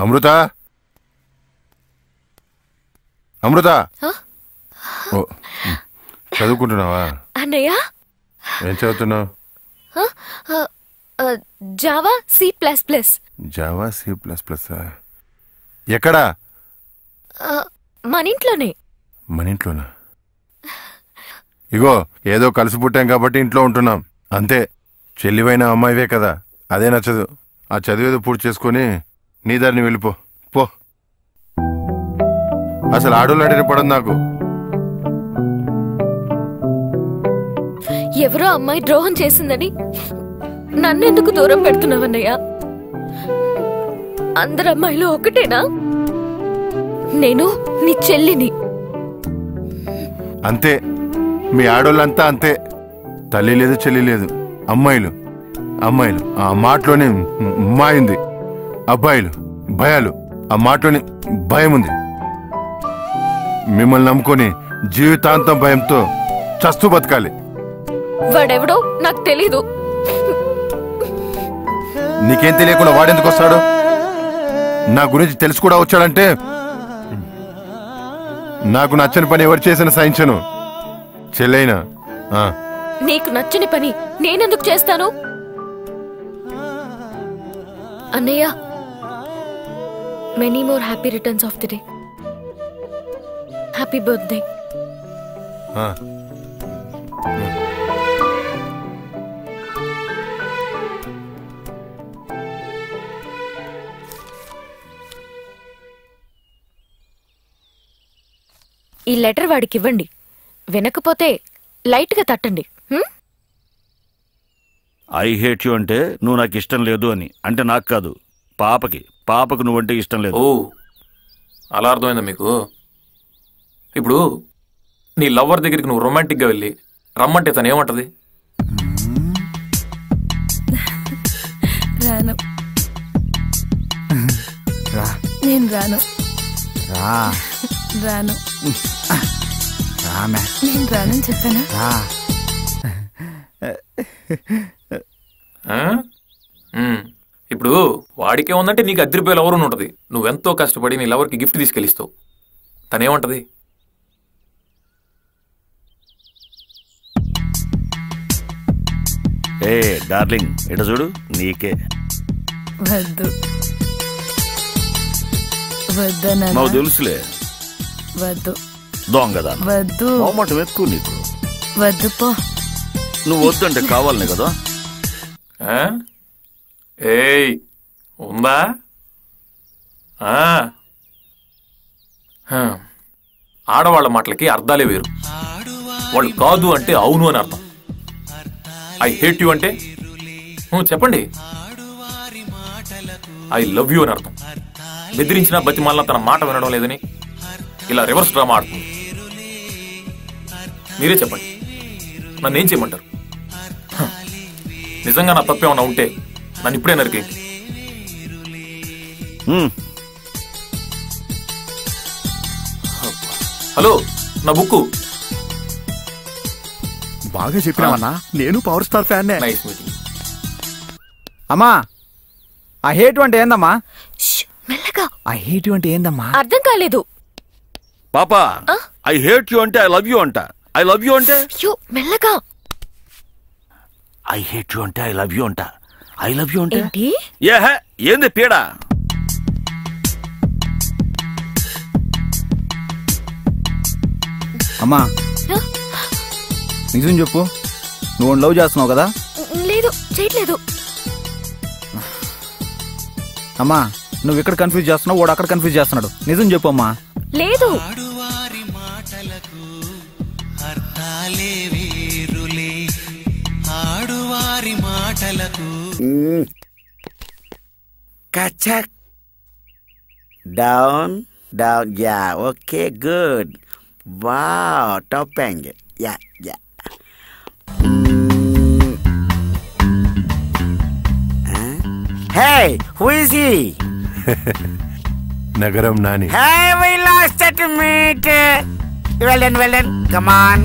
అమృత అమృత హ? ఓ చదువుకుంటున్నావా అన్నయ్య ఏం చదువుతున్నావు హ? ఆ, ఆ, Java C plus plus Java C plus plus ఎక్కడా ఆ, మన ఇంట్లోనే మన ఇంట్లోనా ఇగో ఏదో కలిసి పుట్టాం కాబట్టి ఇంట్లో ఉంటున్నాం అంతే చెల్లివైన అమ్మాయివే కదా అదే నచ్చదు ఆ చదివేదో పూర్తి చేసుకొని నీ దారిని వెళ్ళిపో పో అసలు ఆడోళ్ళు అడిగిపడదు నాకు ఎవరో అమ్మాయి ద్రోహం చేసిందని నన్నెందుకు దూరం పెడుతున్నావన్నయ్య అందరు అమ్మాయిలు ఒకటేనా నేను నీ చెల్లిని అంతే మీ ఆడోళ్ళంతా అంతే తల్లి లేదు చెల్లి లేదు అమ్మాయిలు అమ్మాయిలు ఆ మాటలోనే మాయింది అబ్బాయిలు భయాలు ఆ మాటలోనే భయం ఉంది మిమ్మల్ని నమ్ముకొని జీవితాంతం భయంతో చస్తూ బతకాలి వాడెవడో నాకు తెలీదు నీకేం తెలియకుండా వాడెందుకు వస్తాడు నా గురించి తెలిసి కూడా వచ్చాడంటే నాకు నచ్చని పని ఎవరు చేసిన సహించను చెల్లైనా ఆ, నీకు నచ్చని పని నేనెందుకు చేస్తాను అన్నయ్య many more happy returns of the day happy birthday ఆ. ఈ లెటర్ వాడికి ఇవ్వండి వినకపోతే లైట్గా తట్టండి హ్మ్? ఐ హేట్ యు అంటే నువ్వు నాకు ఇష్టం లేదు అని అంటే నాకు కాదు పాపకి పాపకు నువ్వంటే ఇష్టం లేదు ఓ అలా అర్థమైందా మీకు ఇప్పుడు నీ లవ్వర్ దగ్గరికి నువ్వు రొమాంటిక్గా వెళ్ళి రమ్మంటే తను ఏమంటది రాను రా నేను రాను రా రాను రామే నేను రానని చెప్పానా రా ఆ? ఉమ్. ఇప్పుడు వాడికే ఉందంటే నీకు అద్దరిపోయే లవర్ ఉంటుంది నువ్వెంతో కష్టపడి నీ లవర్కి గిఫ్ట్ తీసుకెళ్ళిస్తావు తనేమంటది ఏ డార్లింగ్ ఇట చూడు నీకే వద్దు వద్దనా మాకు తెలుసులే వద్దు దొంగదాన వద్దు మొహమాటం ఎక్కువ నీకు వద్దు పో నువ్వు వద్దంటే కావాలనే కదా ఆ? ఏయ్ ఉందా ఆ. హ. ఆడవాళ్ళ మాటలకి అర్థాలే వేరు వాళ్ళు కాదు అంటే అవును అని అర్థం ఐ హేట్ యు అంటే ఊ, చెప్పండి ఐ లవ్ యూ అని అర్థం బెదిరించిన బతిమాలిన తన మాట వినడం లేదని ఇలా రివర్స్ డ్రామా ఆడుతుంది మీరే చెప్పండి నన్ను ఏం చేయమంటారు హ. నిజంగా నా తప్పేమన్నా ఉంటే నన్ను ఇప్పుడే నరికేయండి హ్మ్. హలో నా బుక్కు బాగా చెప్పినావన్నా నేను power star fan nice meeting అమ్మా ఆ హేటు అంటే ఏందమ్మా ష్, మెల్లగా ఆ హేటు అంటే ఏందమ్మా అర్థం కాలేదు పాపా ఆ? ఐ హేట్ యు అంటే ఐ లవ్ యూ అంట ఐ లవ్ యూ అంటే అయ్యో మెల్లగా ఐ హేట్ యు అంటే ఐ లవ్ యూ అంట ఐ లవ్ యూ అంటే ఏంటి ఏహే ఏంది పీడా అమ్మా ఆ? నిజం చెప్పు నువ్వు లవ్ చేస్తున్నావు కదా లేదు చేయట్లేదు అమ్మా నువ్వు ఇక్కడ కన్ఫ్యూజ్ చేస్తున్నావు వాడు అక్కడ కన్ఫ్యూజ్ చేస్తున్నాడు నిజం చెప్పు అమ్మా లేదు Kacak. Down, down. Yeah, okay, good. Wow, topeng. Yeah, yeah. Mm. Huh? Hey, who is he? నగరం Nani Hey, we lost that meet. Well done, well done. Come on.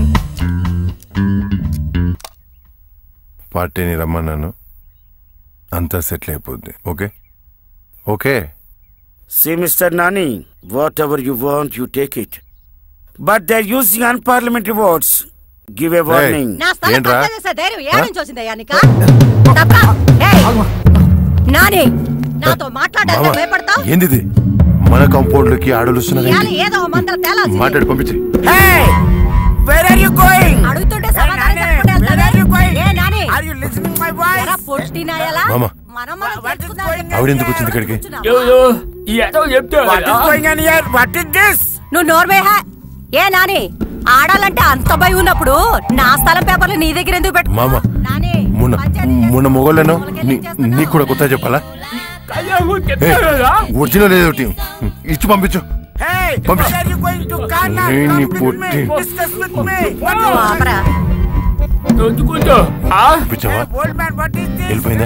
పార్టీని రమ్మన్నాను అంతా సెటిల్ అయిపోద్ది okay okay See, Mr. Nani, whatever you want, you take it. But they're using unparliamentary votes. Give a warning. నా స్థలం ఏంట్రా? కబ్జా చేసే ధైర్యం ఏడ నుంచి వచ్చిందయ్యా నీకా? తప్పా? ఏయ్! నాని నాతో మాట్లాడాలంటే మామ భయపడతావు ఏంది ఇది? మన కాంపౌండ్ లోకి ఆడలు వస్తున్నది ఇవాళ ఏదో ఓ మంత్రం తేలాల్సిందే. మాట్లాడి పంపించి Hey! Where are you going? అడుగుతుంటే Hey, సమాధానం Nani, చెప్పకుండా where are you going? A Nani? Are you listening my voice? ఎరా పొట్టినాయలా? మామ. మనం మనం What is తెలుసుకుందాం. going on ఆవిడ ఎందుకు వచ్చింది ఇక్కడికి here? What is going on here? What is this? నువ్వు నోర్వేహ ఏ నాని ఆడాలంటే అంత భయం ఉన్నప్పుడు నా స్థలం పేపర్లు నీ దగ్గర ఎందుకు పెట్టు మామ నాని మొన్న పంచాయతీ మొన్న చేస్తా. మొగోళ్ళను లోపలికి నీ- వెళ్ళి చేస్తున్నా. నీకు కూడా కొత్త చెప్పాలా ఒరిజినల్ ఏదోటి ఇచ్చి పంపించు Hey, Pump- where are you going to Ghana? Hey, Come ni with putti. me. Discuss with me. What నువ్వు is opera. పంపించావా Hey, old man, what is this? వెళ్ళిపోయిందా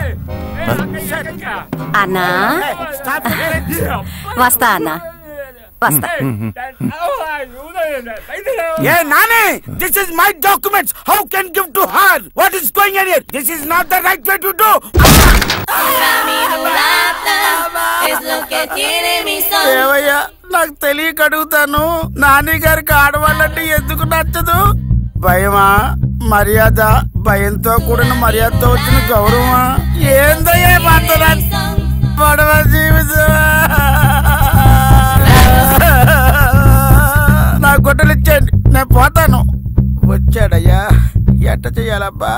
అన్నా Hey, stop it. వస్తా అన్నా వస్తా Yeah, Nani, this is my documents. How can give to her? What is going on here? This is not the right way to do. ఏవయ్యా నాకు తెలియక అడుగుతాను నాని గారికి ఆడవాళ్ళంటే ఎందుకు నచ్చదు భయమా మర్యాద భయంతో కూడిన మర్యాదతో వచ్చిన గౌరవమా ఏందయ్యా మాత్రం పడవ జీవితం నా గుడ్డలు ఇచ్చేయండి నేను పోతాను వచ్చాడయ్యా ఎట్ట చెయ్యాలబ్బా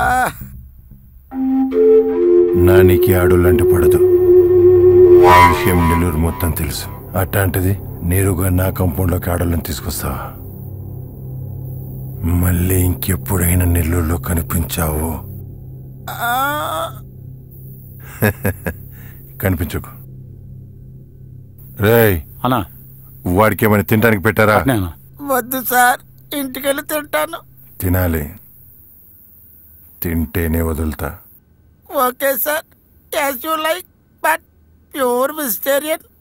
నానికి ఆడోళ్ళంటే పడదు ఆ విషయం నెల్లూరు మొత్తం తెలుసు అట్లాంటిది నేరుగా నా కాంపౌండ్లోకి ఆడోళ్ళని తీసుకొస్తావా మళ్ళీ ఇంకెప్పుడైనా నెల్లూరులో కనిపించావు ఆ, కనిపించకు రేయ్ అన్నా వాడికి ఏమైనా తినడానికి పెట్టారా నేను వద్దు సార్ ఇంటికెళ్ళి తింటాను తినాలి తింటేనే వదులుతా okay sir as you like but pure vegetarian